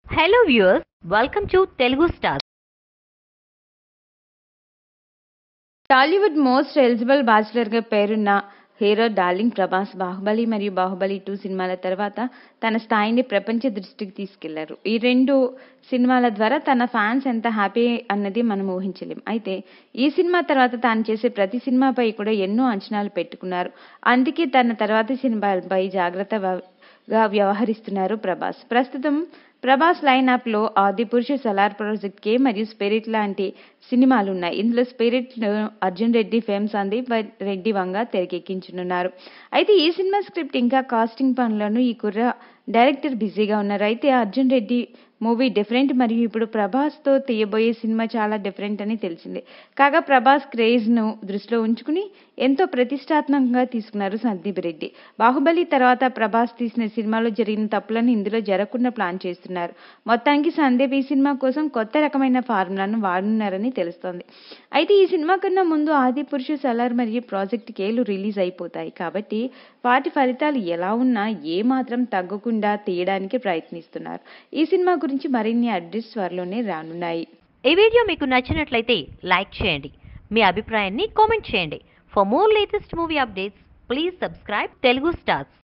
hello viewers welcome to Telugu star Tollywood most eligible బ్యాచిలర్గా పేరున్న hero darling Prabhas Baahubali మరియు బాహుబలి టూ సినిమాల తర్వాత తన స్థాయిని ప్రపంచ దృష్టికి తీసుకెళ్లారు ఈ రెండు సినిమాల ద్వారా తన ఫ్యాన్స్ ఎంత హ్యాపీ అన్నది మనం ఊహించలేం అయితే ఈ సినిమా తర్వాత తాను చేసే ప్రతి సినిమాపై కూడా ఎన్నో అంచనాలు పెట్టుకున్నారు అందుకే తన తర్వాతి సినిమాలపై జాగ్రత్తగా వ్యవహరిస్తున్నారు ప్రభాస్ ప్రస్తుతం ప్రభాస్ లైన్ లో ఆది పురుష సలార్ ప్రాజెక్ట్ కే మరియు స్పిరిట్ లాంటి సినిమాలు ఉన్నాయి ఇందులో స్పిరిట్ అర్జున్ రెడ్డి ఫేమ్ సందీప్ రెడ్డి వంగ తెరకెక్కించనున్నారు అయితే ఈ సినిమా స్క్రిప్ట్ ఇంకా కాస్టింగ్ పనులను ఈ కుర్ర డైరెక్టర్ బిజీగా ఉన్నారు అయితే అర్జున్ రెడ్డి మూవీ డిఫరెంట్ మరియు ఇప్పుడు ప్రభాస్తో తీయబోయే సినిమా చాలా డిఫరెంట్ అని తెలిసింది కాగా ప్రభాస్ క్రేజ్ను దృష్టిలో ఉంచుకుని ఎంతో ప్రతిష్టాత్మకంగా తీసుకున్నారు సందీప్ రెడ్డి బాహుబలి తర్వాత ప్రభాస్ తీసిన సినిమాలో జరిగిన తప్పులను ఇందులో జరగకుండా ప్లాన్ చేస్తున్నారు మొత్తానికి సందీప్ ఈ సినిమా కోసం కొత్త రకమైన ఫార్ములాను వాడున్నారని తెలుస్తోంది అయితే ఈ సినిమా కన్నా ముందు ఆది పురుషు సలార్ మరియు ప్రాజెక్ట్ కేలు రిలీజ్ అయిపోతాయి కాబట్టి వాటి ఫలితాలు ఎలా ఉన్నా ఏ మాత్రం తగ్గకుండా తీయడానికి ప్రయత్నిస్తున్నారు ఈ సినిమా గురించి మరిన్ని అప్డేట్స్ త్వరలోనే రానున్నాయి ఈ వీడియో మీకు నచ్చినట్లయితే లైక్ చేయండి మీ అభిప్రాయాన్ని కామెంట్ చేయండి for more latest movie updates please subscribe Telugu stars